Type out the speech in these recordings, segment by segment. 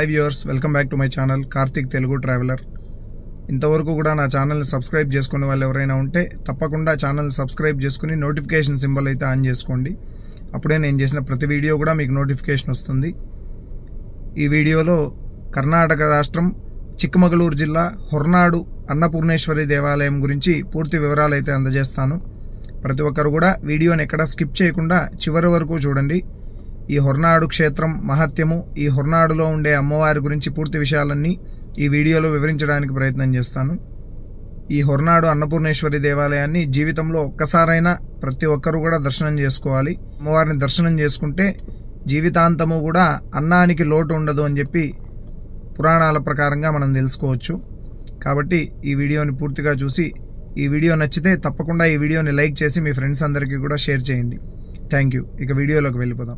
hi viewers welcome back to my channel Karthik Telugu traveller ఇంతవరకు కూడా నా ఛానల్ని సబ్స్క్రైబ్ చేసుకునే వాళ్ళు ఎవరైనా ఉంటే తప్పకుండా ఛానల్ని సబ్స్క్రైబ్ చేసుకుని నోటిఫికేషన్ సింబల్ అయితే ఆన్ చేసుకోండి అప్పుడే నేను చేసిన ప్రతి వీడియో కూడా మీకు నోటిఫికేషన్ వస్తుంది ఈ వీడియోలో కర్ణాటక రాష్ట్రం చిక్కమగళూరు జిల్లా హొర్నాడు అన్నపూర్ణేశ్వరి దేవాలయం గురించి పూర్తి వివరాలు అయితే అందజేస్తాను ప్రతి ఒక్కరు కూడా వీడియోని ఎక్కడ స్కిప్ చేయకుండా చివరి వరకు చూడండి ఈ హొర్నాడు క్షేత్రం మహత్యము ఈ హొర్నాడులో ఉండే అమ్మవారి గురించి పూర్తి విషయాలన్నీ ఈ వీడియోలో వివరించడానికి ప్రయత్నం చేస్తాను ఈ హొర్నాడు అన్నపూర్ణేశ్వరి దేవాలయాన్ని జీవితంలో ఒక్కసారైనా ప్రతి ఒక్కరు కూడా దర్శనం చేసుకోవాలి అమ్మవారిని దర్శనం చేసుకుంటే జీవితాంతము కూడా అన్నానికి లోటు ఉండదు అని చెప్పి పురాణాల ప్రకారంగా మనం తెలుసుకోవచ్చు కాబట్టి ఈ వీడియోని పూర్తిగా చూసి ఈ వీడియో నచ్చితే తప్పకుండా ఈ వీడియోని లైక్ చేసి మీ ఫ్రెండ్స్ అందరికీ కూడా షేర్ చేయండి థ్యాంక్ యూ ఇక వీడియోలోకి వెళ్ళిపోదాం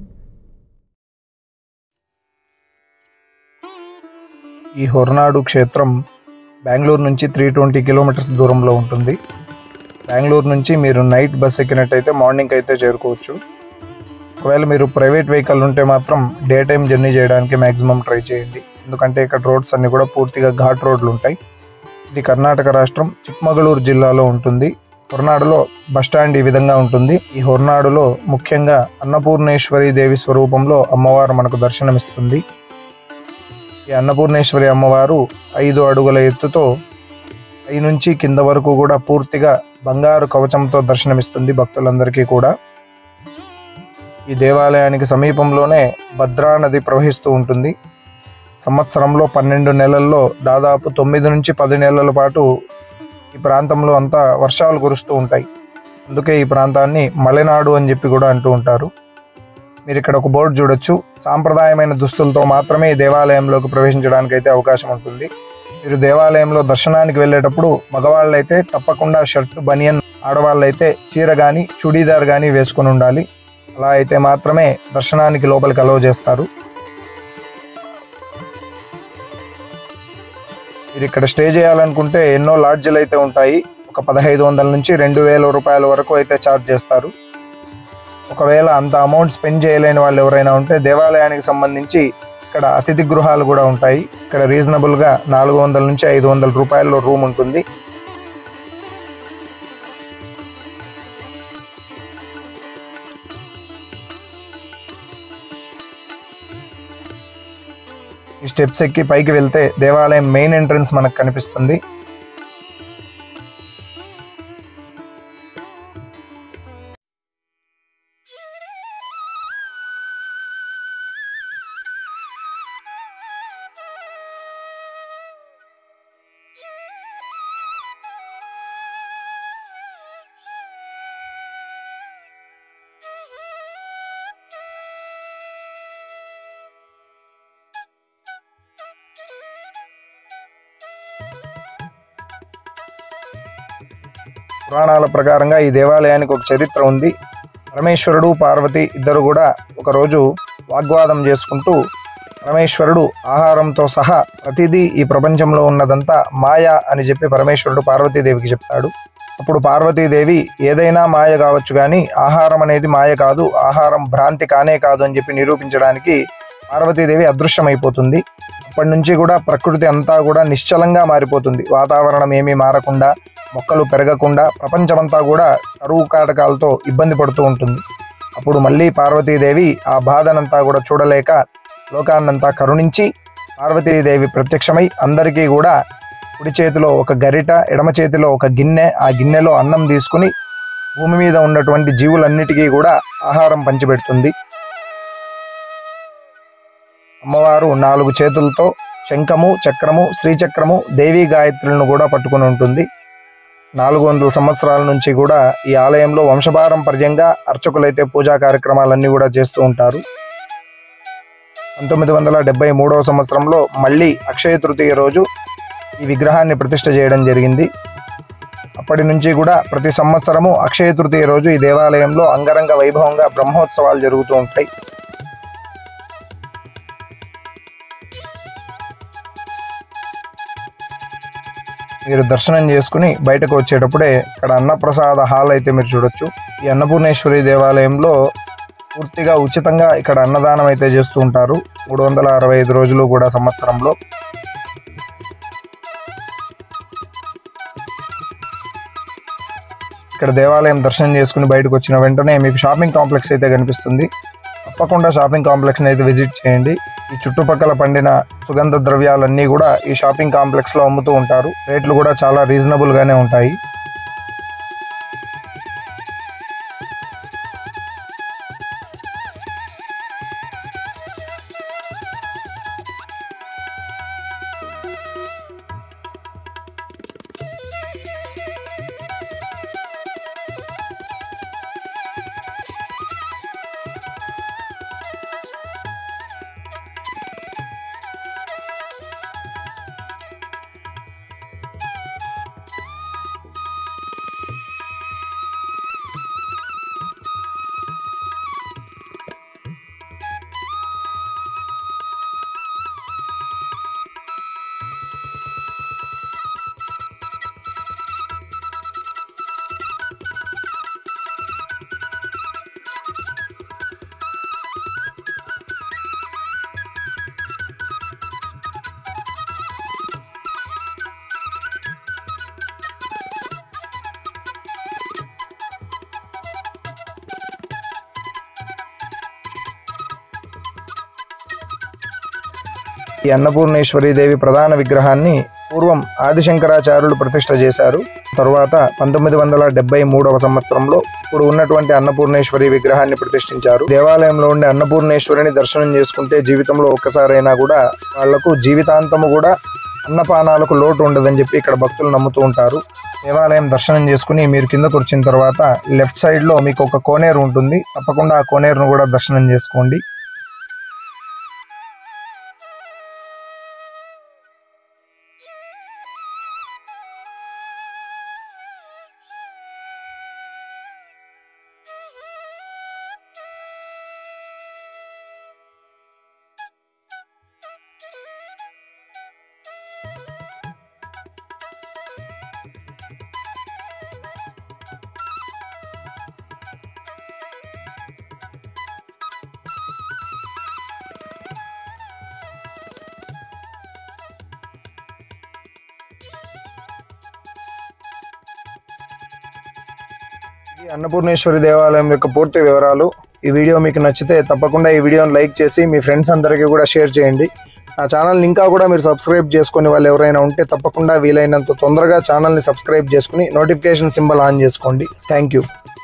ఈ హొర్నాడు క్షేత్రం బెంగళూరు నుంచి త్రీ ట్వంటీ కిలోమీటర్స్ దూరంలో ఉంటుంది బెంగళూరు నుంచి మీరు నైట్ బస్ ఎక్కినట్టయితే మార్నింగ్ అయితే చేరుకోవచ్చు ఒకవేళ మీరు ప్రైవేట్ వెహికల్ ఉంటే మాత్రం డే టైం జర్నీ చేయడానికి మ్యాక్సిమం ట్రై చేయండి ఎందుకంటే ఇక్కడ రోడ్స్ అన్ని కూడా పూర్తిగా ఘాట్ రోడ్లు ఉంటాయి ఇది కర్ణాటక రాష్ట్రం చిక్మగళూరు జిల్లాలో ఉంటుంది హొర్నాడులో బస్టాండ్ ఈ విధంగా ఉంటుంది ఈ హొర్నాడులో ముఖ్యంగా అన్నపూర్ణేశ్వరి దేవి స్వరూపంలో అమ్మవారు మనకు దర్శనమిస్తుంది ఈ అన్నపూర్ణేశ్వరి అమ్మవారు ఐదు అడుగుల ఎత్తుతో పై నుంచి కింద వరకు కూడా పూర్తిగా బంగారు కవచంతో దర్శనమిస్తుంది భక్తులందరికీ కూడా ఈ దేవాలయానికి సమీపంలోనే భద్రా నది ప్రవహిస్తూ ఉంటుంది సంవత్సరంలో పన్నెండు నెలల్లో దాదాపు తొమ్మిది నుంచి పది నెలల పాటు ఈ ప్రాంతంలో అంతా వర్షాలు కురుస్తూ ఉంటాయి అందుకే ఈ ప్రాంతాన్ని మలెనాడు అని చెప్పి కూడా అంటూ ఉంటారు మీరు ఇక్కడ ఒక బోర్డు చూడొచ్చు సాంప్రదాయమైన దుస్తులతో మాత్రమే ఈ దేవాలయంలోకి ప్రవేశించడానికి అయితే అవకాశం ఉంటుంది మీరు దేవాలయంలో దర్శనానికి వెళ్ళేటప్పుడు మగవాళ్ళైతే తప్పకుండా షర్ట్ బనియన్ ఆడవాళ్ళైతే చీర కానీ చుడీదార్ కానీ వేసుకొని ఉండాలి అలా అయితే మాత్రమే దర్శనానికి లోపలికి అలవ్ చేస్తారు మీరు ఇక్కడ స్టే చేయాలనుకుంటే ఎన్నో లాడ్జ్లు అయితే ఉంటాయి ఒక పదహైదు వందల నుంచి రెండు వేల రూపాయల వరకు అయితే ఛార్జ్ చేస్తారు ఒకవేళ అంత అమౌంట్ స్పెండ్ చేయలేని వాళ్ళు ఎవరైనా ఉంటే దేవాలయానికి సంబంధించి ఇక్కడ అతిథి గృహాలు కూడా ఉంటాయి ఇక్కడ రీజనబుల్గా నాలుగు వందల నుంచి ఐదు వందల రూపాయల్లో రూమ్ ఉంటుంది ఈ స్టెప్స్ ఎక్కి పైకి వెళ్తే దేవాలయం మెయిన్ ఎంట్రన్స్ మనకు కనిపిస్తుంది పురాణాల ప్రకారంగా ఈ దేవాలయానికి ఒక చరిత్ర ఉంది పరమేశ్వరుడు పార్వతి ఇద్దరు కూడా ఒకరోజు వాగ్వాదం చేసుకుంటూ పరమేశ్వరుడు ఆహారంతో సహా ప్రతిదీ ఈ ప్రపంచంలో ఉన్నదంతా మాయ అని చెప్పి పరమేశ్వరుడు పార్వతీదేవికి చెప్తాడు అప్పుడు పార్వతీదేవి ఏదైనా మాయ కావచ్చు కానీ ఆహారం అనేది మాయ కాదు ఆహారం భ్రాంతి కానే కాదు అని చెప్పి నిరూపించడానికి పార్వతీదేవి అదృశ్యమైపోతుంది అప్పటి నుంచి కూడా ప్రకృతి అంతా కూడా నిశ్చలంగా మారిపోతుంది వాతావరణం ఏమీ మారకుండా మొక్కలు పెరగకుండా ప్రపంచమంతా కూడా కరువు కాటకాలతో ఇబ్బంది పడుతూ ఉంటుంది అప్పుడు మళ్ళీ పార్వతీదేవి ఆ బాధనంతా కూడా చూడలేక లోకాన్నంతా కరుణించి పార్వతీదేవి ప్రత్యక్షమై అందరికీ కూడా కుడి చేతిలో ఒక గరిట ఎడమ చేతిలో ఒక గిన్నె ఆ గిన్నెలో అన్నం తీసుకుని భూమి మీద ఉన్నటువంటి జీవులన్నిటికీ కూడా ఆహారం పంచిపెడుతుంది అమ్మవారు నాలుగు చేతులతో శంఖము చక్రము శ్రీచక్రము దేవీ గాయత్రులను కూడా పట్టుకుని ఉంటుంది నాలుగు వందల సంవత్సరాల నుంచి కూడా ఈ ఆలయంలో వంశపారంపర్యంగా అర్చకులైతే పూజా కార్యక్రమాలన్నీ కూడా చేస్తూ ఉంటారు పంతొమ్మిది వందల డెబ్బై మూడవ సంవత్సరంలో మళ్ళీ అక్షయ తృతీయ రోజు ఈ విగ్రహాన్ని ప్రతిష్ఠ చేయడం జరిగింది అప్పటి నుంచి కూడా ప్రతి సంవత్సరము అక్షయ తృతీయ రోజు ఈ దేవాలయంలో అంగరంగ వైభవంగా బ్రహ్మోత్సవాలు జరుగుతూ ఉంటాయి మీరు దర్శనం చేసుకుని బయటకు వచ్చేటప్పుడే ఇక్కడ అన్నప్రసాద హాల్ అయితే మీరు చూడొచ్చు ఈ అన్నపూర్ణేశ్వరి దేవాలయంలో పూర్తిగా ఉచితంగా ఇక్కడ అన్నదానం అయితే చేస్తూ ఉంటారు మూడు వందల అరవై ఐదు రోజులు కూడా సంవత్సరంలో ఇక్కడ దేవాలయం దర్శనం చేసుకుని బయటకు వచ్చిన వెంటనే మీకు షాపింగ్ కాంప్లెక్స్ అయితే కనిపిస్తుంది తప్పకుండా షాపింగ్ కాంప్లెక్స్ని అయితే విజిట్ చేయండి ఈ చుట్టుపక్కల పండిన సుగంధ ద్రవ్యాలన్నీ కూడా ఈ షాపింగ్ కాంప్లెక్స్లో అమ్ముతూ ఉంటారు రేట్లు కూడా చాలా రీజనబుల్గానే ఉంటాయి ఈ అన్నపూర్ణేశ్వరి దేవి ప్రధాన విగ్రహాన్ని పూర్వం ఆదిశంకరాచార్యులు ప్రతిష్ఠ చేశారు తరువాత పంతొమ్మిది వందల డెబ్బై మూడవ సంవత్సరంలో ఇప్పుడు ఉన్నటువంటి అన్నపూర్ణేశ్వరి విగ్రహాన్ని ప్రతిష్ఠించారు దేవాలయంలో ఉండే అన్నపూర్ణేశ్వరిని దర్శనం చేసుకుంటే జీవితంలో ఒక్కసారైనా కూడా వాళ్లకు జీవితాంతము కూడా అన్నపానాలకు లోటు ఉండదని చెప్పి ఇక్కడ భక్తులు నమ్ముతూ ఉంటారు దేవాలయం దర్శనం చేసుకుని మీరు కిందకు వచ్చిన తర్వాత లెఫ్ట్ సైడ్ లో మీకు ఒక కోనేరు ఉంటుంది తప్పకుండా ఆ కోనేరును కూడా దర్శనం చేసుకోండి ఈ అన్నపూర్ణేశ్వరి దేవాలయం యొక్క పూర్తి వివరాలు ఈ వీడియో మీకు నచ్చితే తప్పకుండా ఈ వీడియోని లైక్ చేసి మీ ఫ్రెండ్స్ అందరికీ కూడా షేర్ చేయండి ఆ ఛానల్ ఇంకా కూడా మీరు సబ్స్క్రైబ్ చేసుకునే వాళ్ళు ఎవరైనా ఉంటే తప్పకుండా వీలైనంత తొందరగా ఛానల్ని సబ్స్క్రైబ్ చేసుకుని నోటిఫికేషన్ సింబల్ ఆన్ చేసుకోండి థ్యాంక్ యూ